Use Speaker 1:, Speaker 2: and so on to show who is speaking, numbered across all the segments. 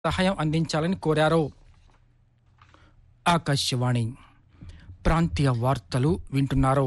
Speaker 1: సహాయం అందించాలని కోరారు ఆకాశవాణి ప్రాంతీయ వార్తలు వింటున్నారు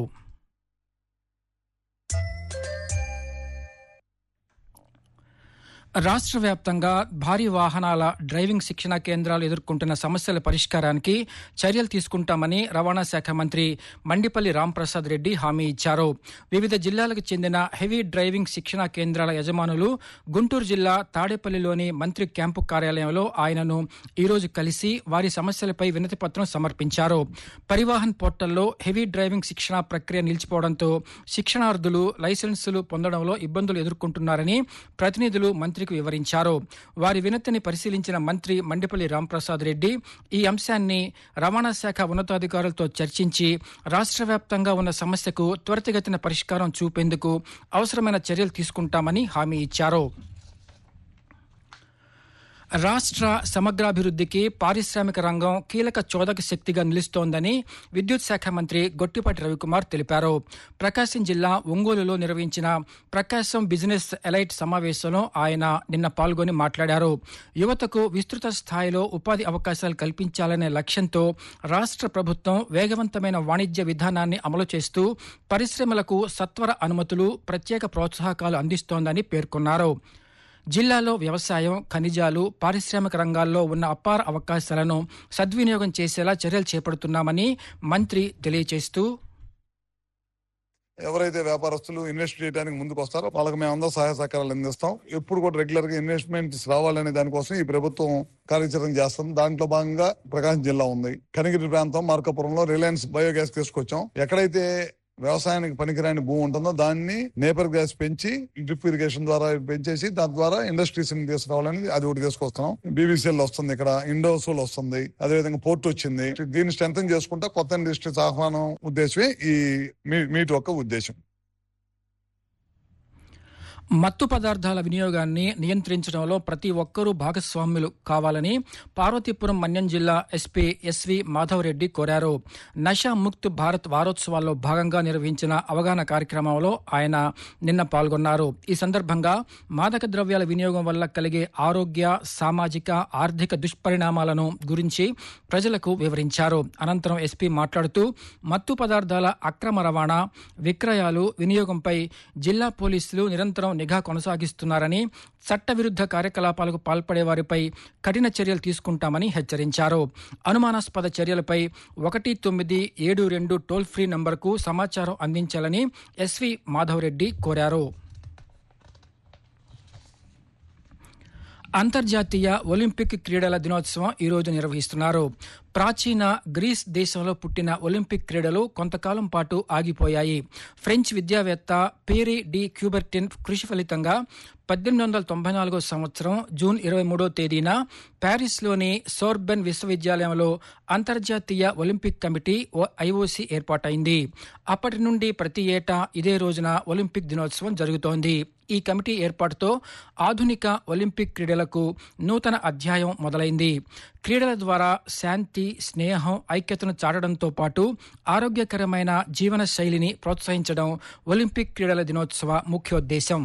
Speaker 1: రాష్ట్ర వ్యాప్తంగా భారీ వాహనాల డ్రైవింగ్ శిక్షణ కేంద్రాలు ఎదుర్కొంటున్న సమస్యల పరిష్కారానికి చర్యలు తీసుకుంటామని రవాణా శాఖ మంత్రి మండిపల్లి రాంప్రసాద్ రెడ్డి హామీ ఇచ్చారు వివిధ జిల్లాలకు చెందిన హెవీ డ్రైవింగ్ శిక్షణ కేంద్రాల యజమానులు గుంటూరు జిల్లా తాడేపల్లిలోని మంత్రి క్యాంపు కార్యాలయంలో ఆయనను ఈరోజు కలిసి వారి సమస్యలపై వినతి పత్రం సమర్పించారు పరివాహన్ పోర్టల్లో హెవీ డ్రైవింగ్ శిక్షణ ప్రక్రియ నిలిచిపోవడంతో శిక్షణార్థులు లైసెన్సులు పొందడంలో ఇబ్బందులు ఎదుర్కొంటున్నారని ప్రతినిధులు మంత్రికి వివరించారు వారి వినతిని పరిశీలించిన మంత్రి మండిపల్లి రాంప్రసాద్ రెడ్డి ఈ అంశాన్ని రవాణా శాఖ ఉన్నతాధికారులతో చర్చించి రాష్ట్ర వ్యాప్తంగా ఉన్న సమస్యకు త్వరితగతిన పరిష్కారం చూపేందుకు అవసరమైన చర్యలు తీసుకుంటామని హామీ ఇచ్చారు రాష్ట్ర సమగ్రాభివృద్ధికి పారిశ్రామిక రంగం కీలక చోదక శక్తిగా నిలుస్తోందని విద్యుత్ శాఖ మంత్రి గొట్టిపాటి రవికుమార్ తెలిపారు ప్రకాశం జిల్లా ఒంగోలులో నిర్వహించిన ప్రకాశం బిజినెస్ ఎలైట్ సమావేశంలో ఆయన నిన్న పాల్గొని మాట్లాడారు యువతకు విస్తృత స్థాయిలో ఉపాధి అవకాశాలు కల్పించాలనే లక్ష్యంతో రాష్ట్ర ప్రభుత్వం వేగవంతమైన వాణిజ్య విధానాన్ని అమలు చేస్తూ పరిశ్రమలకు సత్వర అనుమతులు ప్రత్యేక ప్రోత్సాహకాలు అందిస్తోందని పేర్కొన్నారు జిల్లాలో వ్యవసాయం ఖనిజాలు పారిశ్రామిక రంగాల్లో ఉన్న అపార అవకాశాలను సద్వినియోగం చేసేలా చర్యలు చేపడుతున్నామని మంత్రి తెలియజేస్తూ
Speaker 2: ఎవరైతే వ్యాపారస్తులు ఇన్వెస్ట్ చేయడానికి ముందుకు వస్తారో వాళ్ళకి మేము అందరూ సహాయ సహకారాలు అందిస్తాం ఎప్పుడు కూడా రెగ్యులర్ గా ఇన్వెస్ట్మెంట్స్ రావాలనే దానికోసం ఈ ప్రభుత్వం కార్యాచరణ చేస్తాం దాంట్లో భాగంగా ప్రకాశం జిల్లా ఉంది కనిగిరి ప్రాంతం మార్కాపురంలో రిలయన్స్ బయోగ్యాస్ తీసుకొచ్చాం ఎక్కడైతే వ్యవసాయానికి పనికిరాని భూమి ఉంటుందో దాన్ని నేపర్ గ్యాస్ పెంచి డ్రిప్ ఇరిగేషన్ ద్వారా పెంచేసి దాని ద్వారా ఇండస్ట్రీస్ ని తీసుకురావాలని అది ఒకటి తీసుకొస్తున్నాం బీబీసీఎల్ వస్తుంది ఇక్కడ ఇండోసోల్ వస్తుంది అదేవిధంగా పోర్ట్ వచ్చింది దీన్ని స్ట్రెంగ్ చేసుకుంటా కొత్త ఇండస్ట్రీస్ ఆహ్వానం ఉద్దేశమే ఈ మీ- మీట్ యొక్క ఉద్దేశం
Speaker 1: మత్తు పదార్థాల వినియోగాన్ని నియంత్రించడంలో ప్రతి ఒక్కరూ భాగస్వాములు కావాలని పార్వతీపురం మన్యం జిల్లా ఎస్పీ ఎస్వి మాధవరెడ్డి కోరారు నషా ముక్త్ భారత్ వారోత్సవాల్లో భాగంగా నిర్వహించిన అవగాహన కార్యక్రమంలో ఆయన నిన్న పాల్గొన్నారు ఈ సందర్భంగా మాదక ద్రవ్యాల వినియోగం వల్ల కలిగే ఆరోగ్య సామాజిక ఆర్థిక దుష్పరిణామాలను గురించి ప్రజలకు వివరించారు అనంతరం ఎస్పీ మాట్లాడుతూ మత్తు పదార్థాల అక్రమ రవాణా విక్రయాలు వినియోగంపై జిల్లా పోలీసులు నిరంతరం నిఘా కొనసాగిస్తున్నారని చట్టవిరుద్ధ కార్యకలాపాలకు పాల్పడే వారిపై కఠిన చర్యలు తీసుకుంటామని హెచ్చరించారు అనుమానాస్పద చర్యలపై ఒకటి తొమ్మిది ఏడు రెండు టోల్ ఫ్రీ నంబర్కు సమాచారం అందించాలని ఎస్వి మాధవరెడ్డి కోరారు అంతర్జాతీయ ఒలింపిక్ క్రీడల దినోత్సవం ఈ రోజు నిర్వహిస్తున్నారు ప్రాచీన గ్రీస్ దేశంలో పుట్టిన ఒలింపిక్ క్రీడలు కొంతకాలం పాటు ఆగిపోయాయి ఫ్రెంచ్ విద్యావేత్త పేరీ డి క్యూబర్టిన్ కృషి ఫలితంగా పద్దెనిమిది వందల తొంభై నాలుగో సంవత్సరం జూన్ ఇరవై మూడో తేదీన ప్యారిస్లోని సోర్బెన్ విశ్వవిద్యాలయంలో అంతర్జాతీయ ఒలింపిక్ కమిటీ ఐఓసి ఏర్పాటైంది అప్పటి నుండి ప్రతి ఏటా ఇదే రోజున ఒలింపిక్ దినోత్సవం జరుగుతోంది ఈ కమిటీ ఏర్పాటుతో ఆధునిక ఒలింపిక్ క్రీడలకు నూతన అధ్యాయం మొదలైంది క్రీడల ద్వారా శాంతి స్నేహం ఐక్యతను చాటడంతో పాటు ఆరోగ్యకరమైన జీవన శైలిని ప్రోత్సహించడం ఒలింపిక్ క్రీడల దినోత్సవ ముఖ్యోద్దేశం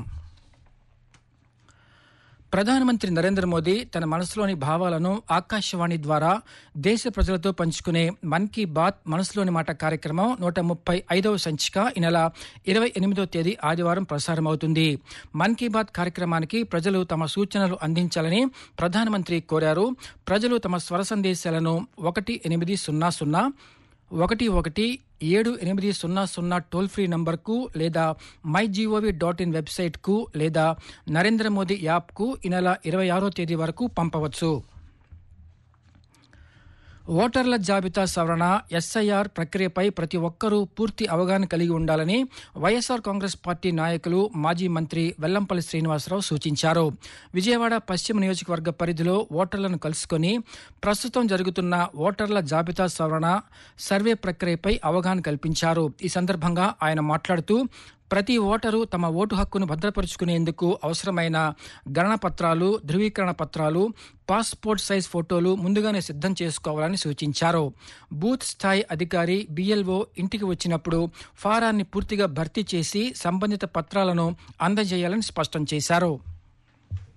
Speaker 1: ప్రధానమంత్రి నరేంద్ర మోదీ తన మనసులోని భావాలను ఆకాశవాణి ద్వారా దేశ ప్రజలతో పంచుకునే మన్ కీ బాత్ మనసులోని మాట కార్యక్రమం నూట ముప్పై ఐదవ సంచిక ఈ నెల ఇరవై ఎనిమిదో తేదీ ఆదివారం ప్రసారమవుతుంది మన్ కీ బాత్ కార్యక్రమానికి ప్రజలు తమ సూచనలు అందించాలని ప్రధానమంత్రి కోరారు ప్రజలు తమ స్వర సందేశాలను ఒకటి ఎనిమిది సున్నా సున్నా ఒకటి ఒకటి ఏడు ఎనిమిది సున్నా సున్నా టోల్ ఫ్రీ నంబర్కు లేదా మై జీఓవి డాట్ ఇన్ వెబ్సైట్కు లేదా నరేంద్ర మోదీ యాప్కు ఈ నెల ఇరవై ఆరో తేదీ వరకు పంపవచ్చు ఓటర్ల జాబితా సవరణ ఎస్ఐఆర్ ప్రక్రియపై ప్రతి ఒక్కరూ పూర్తి అవగాహన కలిగి ఉండాలని వైఎస్ఆర్ కాంగ్రెస్ పార్టీ నాయకులు మాజీ మంత్రి వెల్లంపల్లి శ్రీనివాసరావు సూచించారు విజయవాడ పశ్చిమ నియోజకవర్గ పరిధిలో ఓటర్లను కలుసుకొని ప్రస్తుతం జరుగుతున్న ఓటర్ల జాబితా సవరణ సర్వే ప్రక్రియపై అవగాహన కల్పించారు ఈ సందర్భంగా ఆయన మాట్లాడుతూ ప్రతి ఓటరు తమ ఓటు హక్కును భద్రపరుచుకునేందుకు అవసరమైన గణన పత్రాలు ధృవీకరణ పత్రాలు పాస్పోర్ట్ సైజ్ ఫోటోలు ముందుగానే సిద్ధం చేసుకోవాలని సూచించారు బూత్ స్థాయి అధికారి బిఎల్ఓ ఇంటికి వచ్చినప్పుడు ఫారాన్ని పూర్తిగా భర్తీ చేసి సంబంధిత పత్రాలను అందజేయాలని స్పష్టం చేశారు